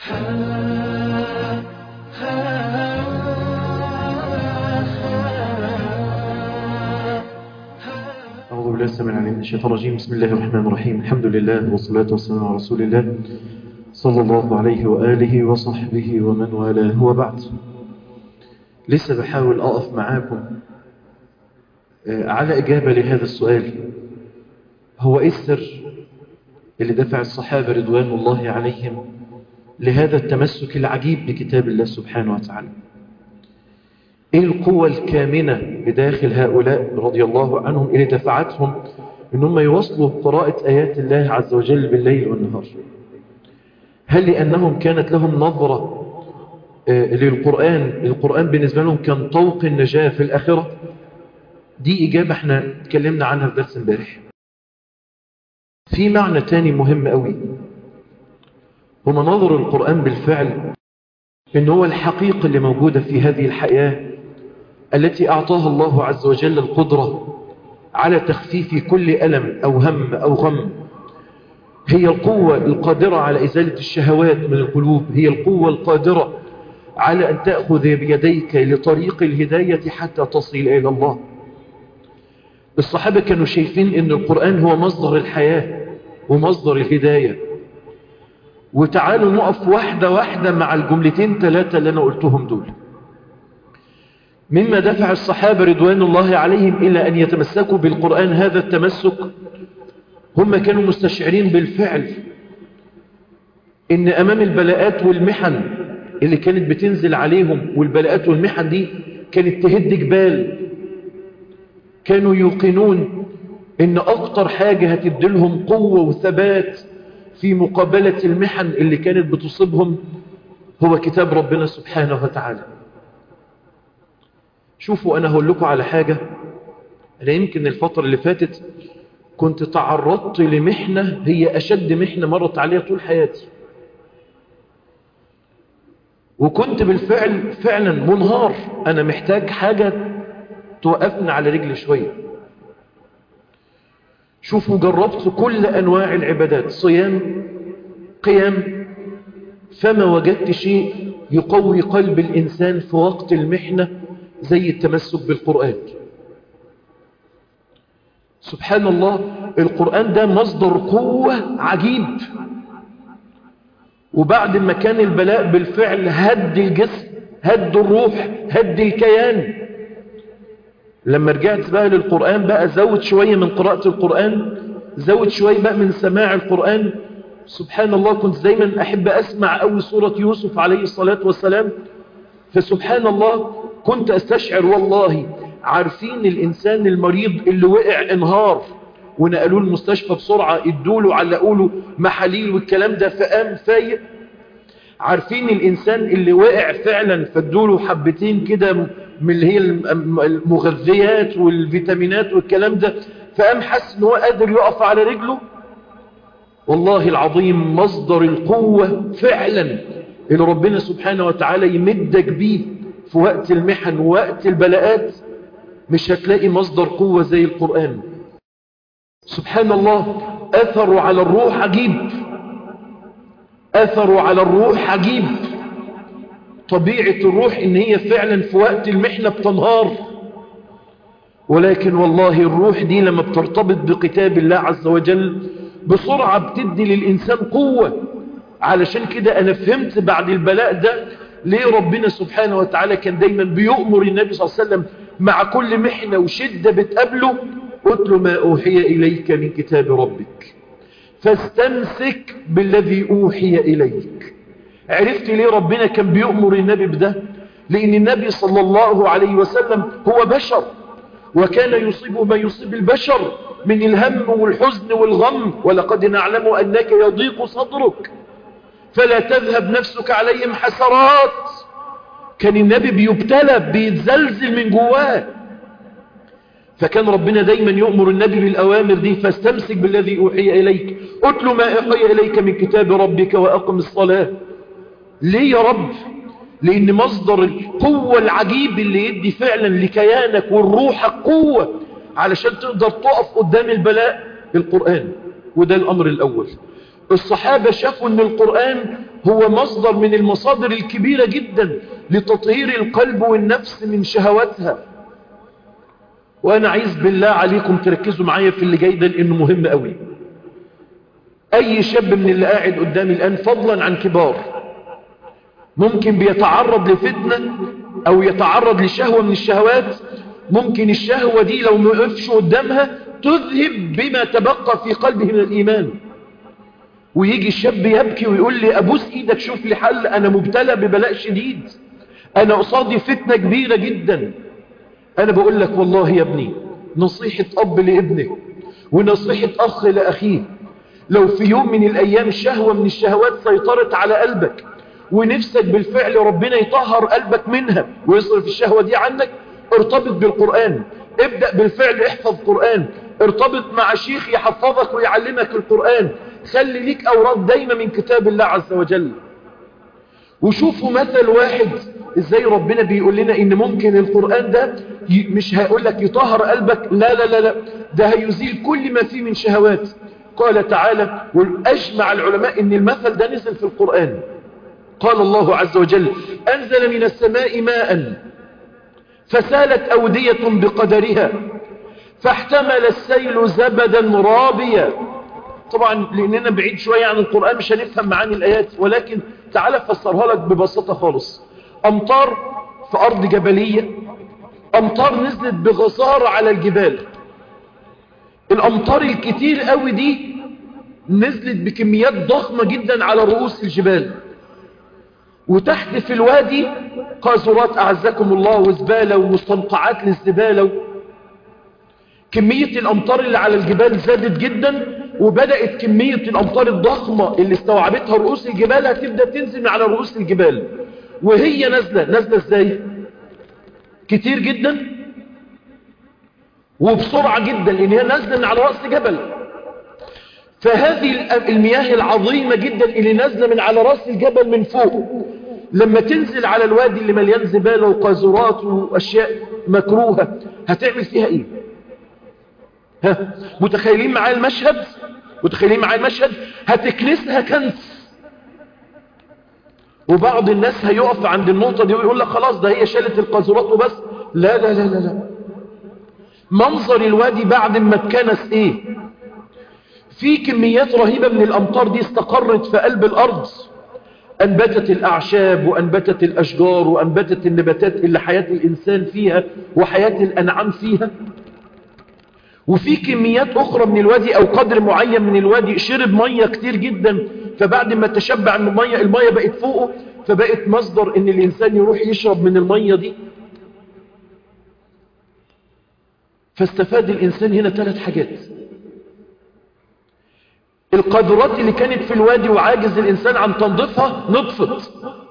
أعوذ بالله السميع العليم من الشيطان الرجيم بسم الله الرحمن الرحيم الحمد لله والصلاة والسلام على رسول الله صلى الله عليه وآله وصحبه ومن والاه وبعد لسه بحاول أقف معاكم على إجابة لهذا السؤال هو إيه السر اللي دفع الصحابة رضوان الله عليهم لهذا التمسك العجيب بكتاب الله سبحانه وتعالى ايه القوة الكامنة بداخل هؤلاء رضي الله عنهم اللي دفعتهم انهم يواصلوا قراءة ايات الله عز وجل بالليل والنهار هل لانهم كانت لهم نظرة آه للقرآن القرآن بالنسبة لهم كان طوق النجاة في الاخرة دي اجابة احنا اتكلمنا عنها في درس امبارح في معنى تاني مهم قوي هو مناظر القرآن بالفعل ان هو الحقيقة اللي موجودة في هذه الحياة التي أعطاها الله عز وجل القدرة على تخفيف كل ألم أو هم أو غم هي القوة القادرة على إزالة الشهوات من القلوب هي القوة القادرة على أن تأخذ بيديك لطريق الهداية حتى تصل إلى الله الصحابة كانوا شايفين أن القرآن هو مصدر الحياة ومصدر الهداية وتعالوا نقف واحدة واحدة مع الجملتين ثلاثة اللي أنا قلتهم دول مما دفع الصحابة رضوان الله عليهم إلى أن يتمسكوا بالقرآن هذا التمسك هم كانوا مستشعرين بالفعل إن أمام البلاءات والمحن اللي كانت بتنزل عليهم والبلاءات والمحن دي كانت تهد جبال كانوا يوقنون إن أكتر حاجة هتدلهم قوة وثبات في مقابلة المحن اللي كانت بتصيبهم هو كتاب ربنا سبحانه وتعالى شوفوا أنا هقول لكم على حاجة أنا يمكن الفترة اللي فاتت كنت تعرضت لمحنة هي أشد محنة مرت عليها طول حياتي وكنت بالفعل فعلا منهار أنا محتاج حاجة توقفني على رجلي شوية شوفوا جربت كل أنواع العبادات صيام قيام فما وجدت شيء يقوي قلب الإنسان في وقت المحنة زي التمسك بالقرآن سبحان الله القرآن ده مصدر قوة عجيب وبعد ما كان البلاء بالفعل هد الجسم هد الروح هد الكيان لما رجعت بقى للقرآن بقى زود شوية من قراءة القرآن زود شوية بقى من سماع القرآن سبحان الله كنت دايما أحب أسمع أول سورة يوسف عليه الصلاة والسلام فسبحان الله كنت أستشعر والله عارفين الإنسان المريض اللي وقع انهار ونقلوه المستشفى بسرعة ادوله علقوله محاليل والكلام ده فقام فايق عارفين الإنسان اللي وقع فعلا فادوله حبتين كده من اللي هي المغذيات والفيتامينات والكلام ده فقام حس ان هو قادر يقف على رجله والله العظيم مصدر القوة فعلا اللي ربنا سبحانه وتعالى يمدك بيه في وقت المحن ووقت البلاءات مش هتلاقي مصدر قوة زي القرآن سبحان الله أثروا على الروح عجيب أثروا على الروح عجيب طبيعة الروح إن هي فعلا في وقت المحنة بتنهار ولكن والله الروح دي لما بترتبط بكتاب الله عز وجل بسرعة بتدي للإنسان قوة علشان كده أنا فهمت بعد البلاء ده ليه ربنا سبحانه وتعالى كان دايما بيؤمر النبي صلى الله عليه وسلم مع كل محنة وشدة بتقابله اتل ما أوحي إليك من كتاب ربك فاستمسك بالذي أوحي إليك عرفت ليه ربنا كان بيؤمر النبي بده لأن النبي صلى الله عليه وسلم هو بشر وكان يصيب ما يصيب البشر من الهم والحزن والغم ولقد نعلم أنك يضيق صدرك فلا تذهب نفسك عليهم حسرات كان النبي بيبتلى بيتزلزل من جواه فكان ربنا دايما يؤمر النبي بالأوامر دي فاستمسك بالذي أوحي إليك اتل ما أوحي إليك من كتاب ربك وأقم الصلاة ليه يا رب لأن مصدر القوة العجيب اللي يدي فعلا لكيانك والروح قوة علشان تقدر تقف قدام البلاء القرآن وده الأمر الأول الصحابة شافوا أن القرآن هو مصدر من المصادر الكبيرة جدا لتطهير القلب والنفس من شهواتها وأنا عايز بالله عليكم تركزوا معايا في اللي جاي ده لأنه مهم قوي أي شاب من اللي قاعد قدامي الآن فضلا عن كبار ممكن بيتعرض لفتنة أو يتعرض لشهوة من الشهوات ممكن الشهوة دي لو ما وقفش قدامها تذهب بما تبقى في قلبه من الإيمان ويجي الشاب يبكي ويقول لي أبوس إيدك شوف لي حل أنا مبتلى ببلاء شديد أنا قصادي فتنة كبيرة جدا أنا بقول لك والله يا ابني نصيحة أب لابنه ونصيحة أخ لأخيه لو في يوم من الأيام شهوة من الشهوات سيطرت على قلبك ونفسك بالفعل ربنا يطهر قلبك منها ويصرف الشهوة دي عنك ارتبط بالقرآن ابدأ بالفعل احفظ قرآن ارتبط مع شيخ يحفظك ويعلمك القرآن خلي ليك أوراق دايما من كتاب الله عز وجل وشوفوا مثل واحد ازاي ربنا بيقول لنا ان ممكن القرآن ده مش هيقول لك يطهر قلبك لا لا لا لا ده هيزيل كل ما فيه من شهوات قال تعالى واجمع العلماء ان المثل ده نزل في القرآن قال الله عز وجل أنزل من السماء ماء فسالت أودية بقدرها فاحتمل السيل زبدا رابيا طبعا لأننا بعيد شوية عن القرآن مش هنفهم معاني الآيات ولكن تعالى فسرها لك ببساطة خالص أمطار في أرض جبلية أمطار نزلت بغزارة على الجبال الأمطار الكتير قوي دي نزلت بكميات ضخمة جدا على رؤوس الجبال وتحت في الوادي قاذورات أعزكم الله وزبالة ومستنقعات للزبالة كمية الأمطار اللي على الجبال زادت جدا وبدأت كمية الأمطار الضخمة اللي استوعبتها رؤوس الجبال هتبدأ تنزل من على رؤوس الجبال وهي نازلة نازلة ازاي كتير جدا وبسرعة جدا لأن هي نازلة من على رأس جبل فهذه المياه العظيمة جدا اللي نازلة من على رأس الجبل من فوق لما تنزل على الوادي اللي مليان زبالة وقاذورات وأشياء مكروهة هتعمل فيها ايه ها متخيلين معايا المشهد متخيلين معايا المشهد هتكنسها كنس وبعض الناس هيقف عند النقطة دي ويقول لك خلاص ده هي شالت القاذورات وبس لا لا لا لا لا منظر الوادي بعد ما اتكنس ايه في كميات رهيبة من الامطار دي استقرت في قلب الارض انبتت الاعشاب وانبتت الاشجار وانبتت النباتات اللي حياة الانسان فيها وحياة الانعام فيها وفي كميات اخرى من الوادي او قدر معين من الوادي شرب مية كتير جدا فبعد ما تشبع من المية المية بقت فوقه فبقت مصدر ان الانسان يروح يشرب من المية دي فاستفاد الانسان هنا ثلاث حاجات القدرات اللي كانت في الوادي وعاجز الانسان عن تنظيفها نطفت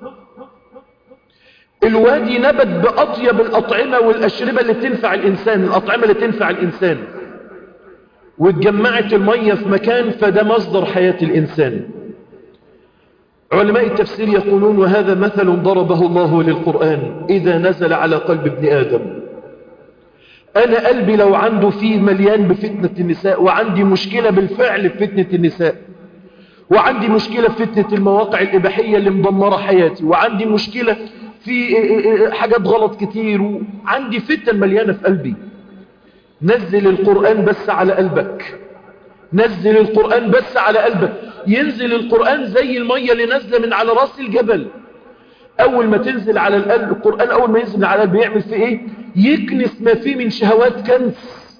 الوادي نبت بأطيب الأطعمة والأشربة اللي تنفع الإنسان الأطعمة اللي تنفع الإنسان واتجمعت المية في مكان فده مصدر حياة الإنسان علماء التفسير يقولون وهذا مثل ضربه الله للقرآن إذا نزل على قلب ابن آدم أنا قلبي لو عنده فيه مليان بفتنة النساء وعندي مشكلة بالفعل في فتنة النساء وعندي مشكلة في فتنة المواقع الإباحية اللي مدمرة حياتي وعندي مشكلة في حاجات غلط كتير وعندي فتن مليانة في قلبي نزل القرآن بس على قلبك نزل القرآن بس على قلبك ينزل القرآن زي المية اللي نزل من على راس الجبل أول ما تنزل على القلب القرآن أول ما ينزل على القلب يعمل في إيه يكنس ما فيه من شهوات كنس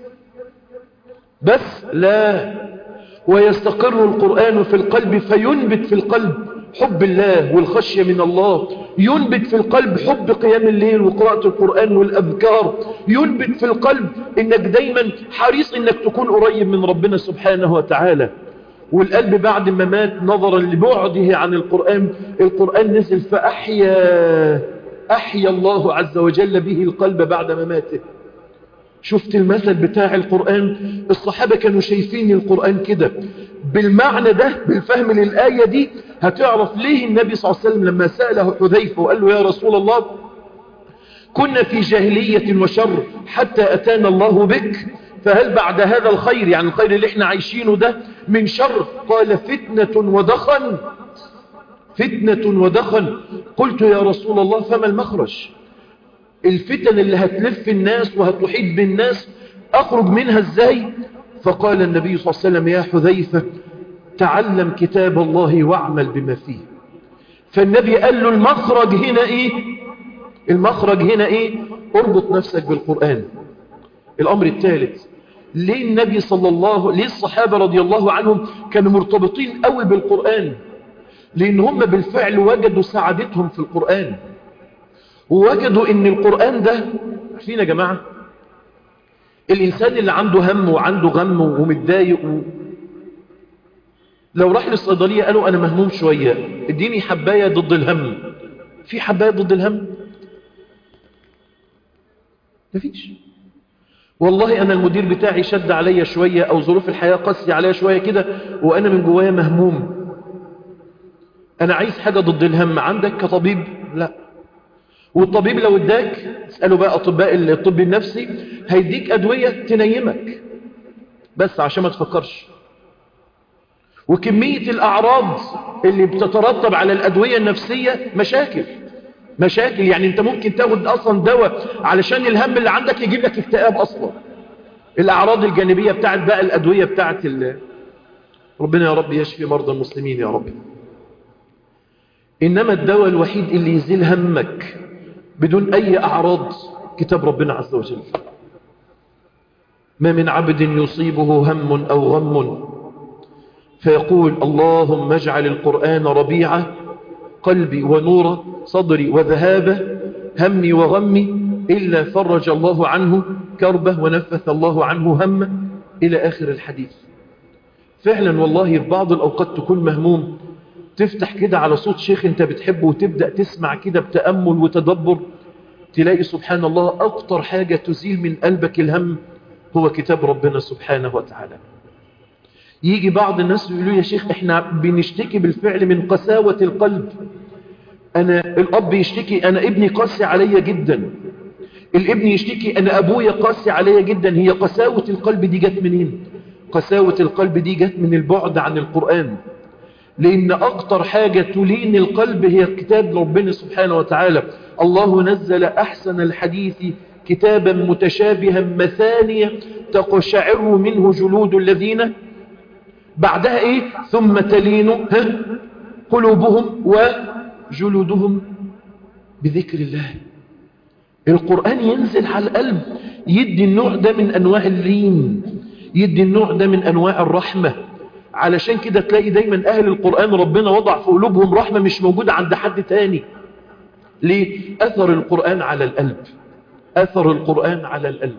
بس لا ويستقر القرآن في القلب فينبت في القلب حب الله والخشية من الله ينبت في القلب حب قيام الليل وقراءة القرآن والأذكار ينبت في القلب انك دايما حريص انك تكون قريب من ربنا سبحانه وتعالى والقلب بعد ما مات نظرا لبعده عن القرآن القرآن نزل فأحيا أحيا الله عز وجل به القلب بعد مماته شفت المثل بتاع القرآن الصحابة كانوا شايفين القرآن كده بالمعنى ده بالفهم للآية دي هتعرف ليه النبي صلى الله عليه وسلم لما سأله حذيفة وقال له يا رسول الله كنا في جاهلية وشر حتى أتانا الله بك فهل بعد هذا الخير يعني الخير اللي احنا عايشينه ده من شر قال فتنة ودخن فتنة ودخن قلت يا رسول الله فما المخرج الفتن اللي هتلف الناس وهتحيط بالناس أخرج منها ازاي فقال النبي صلى الله عليه وسلم يا حذيفة تعلم كتاب الله واعمل بما فيه فالنبي قال له المخرج هنا ايه المخرج هنا ايه اربط نفسك بالقرآن الامر الثالث ليه النبي صلى الله ليه الصحابة رضي الله عنهم كانوا مرتبطين قوي بالقرآن لان هم بالفعل وجدوا سعادتهم في القرآن ووجدوا ان القرآن ده فينا يا جماعة الانسان اللي عنده هم وعنده غم ومتضايق و... لو راح للصيدلية قالوا انا مهموم شوية اديني حباية ضد الهم في حباية ضد الهم مفيش والله انا المدير بتاعي شد عليا شوية او ظروف الحياة قاسية عليا شوية كده وانا من جوايا مهموم انا عايز حاجة ضد الهم عندك كطبيب لا والطبيب لو اداك اسأله بقى اطباء الطب النفسي هيديك ادوية تنيمك بس عشان ما تفكرش وكمية الاعراض اللي بتترتب على الادوية النفسية مشاكل مشاكل يعني انت ممكن تاخد اصلا دواء علشان الهم اللي عندك يجيب لك اكتئاب اصلا الاعراض الجانبية بتاعت بقى الادوية بتاعت ال... ربنا يا رب يشفي مرضى المسلمين يا رب انما الدواء الوحيد اللي يزيل همك بدون اي اعراض كتاب ربنا عز وجل ما من عبد يصيبه هم او غم فيقول اللهم اجعل القرآن ربيع قلبي ونور صدري وذهاب همي وغمي إلا فرج الله عنه كربه ونفث الله عنه همه إلى آخر الحديث فعلا والله في بعض الأوقات تكون مهموم تفتح كده على صوت شيخ انت بتحبه وتبدأ تسمع كده بتأمل وتدبر تلاقي سبحان الله أكتر حاجة تزيل من قلبك الهم هو كتاب ربنا سبحانه وتعالى يجي بعض الناس يقولوا يا شيخ احنا بنشتكي بالفعل من قساوة القلب انا الاب يشتكي انا ابني قاسي عليا جدا الابن يشتكي انا ابويا قاسي عليا جدا هي قساوة القلب دي جت منين قساوة القلب دي جت من البعد عن القرآن لان اكتر حاجة تلين القلب هي كتاب ربنا سبحانه وتعالى الله نزل احسن الحديث كتابا متشابها مثانية تقشعر منه جلود الذين بعدها ايه ثم تلين ها قلوبهم وجلودهم بذكر الله القرآن ينزل على القلب يدي النوع ده من انواع اللين يدي النوع ده من انواع الرحمة علشان كده تلاقي دايما اهل القرآن ربنا وضع في قلوبهم رحمة مش موجودة عند حد تاني ليه اثر القرآن على القلب اثر القرآن على القلب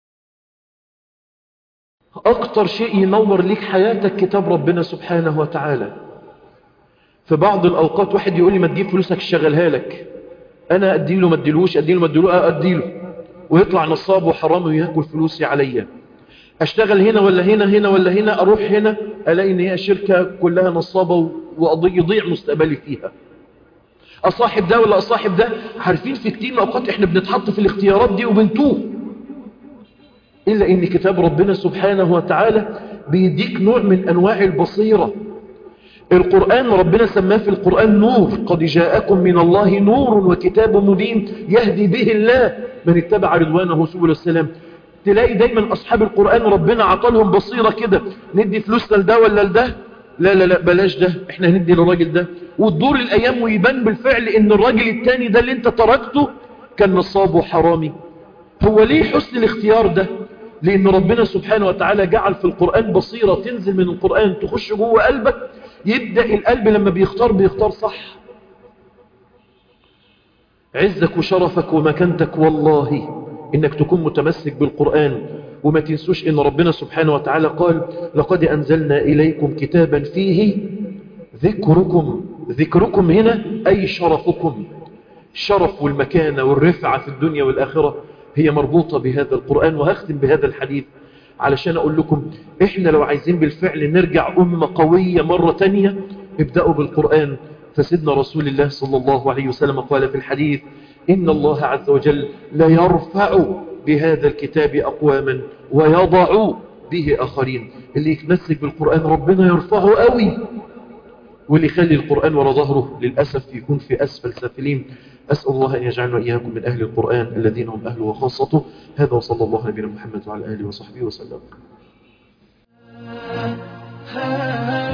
أكتر شيء ينور ليك حياتك كتاب ربنا سبحانه وتعالى في بعض الأوقات واحد يقول لي ما تجيب فلوسك اشغلها لك أنا أديله ما أديلوش أديله ما أديله أديله ويطلع نصاب وحرام ويأكل فلوسي عليا أشتغل هنا ولا هنا هنا ولا هنا أروح هنا ألاقي إن هي شركة كلها نصابة ويضيع مستقبلي فيها أصاحب ده ولا أصاحب ده عارفين في كتير من الأوقات إحنا بنتحط في الاختيارات دي وبنتوه إلا إن كتاب ربنا سبحانه وتعالى بيديك نوع من أنواع البصيرة القرآن ربنا سماه في القرآن نور قد جاءكم من الله نور وكتاب مبين يهدي به الله من اتبع رضوانه سبل السلام تلاقي دايما أصحاب القرآن ربنا عطلهم بصيرة كده ندي فلوسنا لده ولا لده لا لا لا بلاش ده احنا هندي للراجل ده وتدور الأيام ويبان بالفعل ان الراجل التاني ده اللي انت تركته كان نصاب وحرامي هو ليه حسن الاختيار ده لأن ربنا سبحانه وتعالى جعل في القرآن بصيرة تنزل من القرآن تخش جوه قلبك يبدأ القلب لما بيختار بيختار صح عزك وشرفك ومكانتك والله إنك تكون متمسك بالقرآن وما تنسوش إن ربنا سبحانه وتعالى قال لقد أنزلنا إليكم كتابا فيه ذكركم ذكركم هنا أي شرفكم الشرف والمكانة والرفعة في الدنيا والآخرة هي مربوطة بهذا القرآن وهختم بهذا الحديث علشان أقول لكم إحنا لو عايزين بالفعل نرجع أمة قوية مرة تانية ابدأوا بالقرآن فسيدنا رسول الله صلى الله عليه وسلم قال في الحديث إن الله عز وجل لا يرفع بهذا الكتاب أقواما ويضع به آخرين اللي يتمسك بالقرآن ربنا يرفعه قوي واللي يخلي القرآن ورا ظهره للأسف يكون في أسفل سافلين أسأل الله أن يجعلنا إياكم من أهل القرآن الذين هم أهله وخاصته هذا وصلى الله على نبينا محمد وعلى آله وصحبه وسلم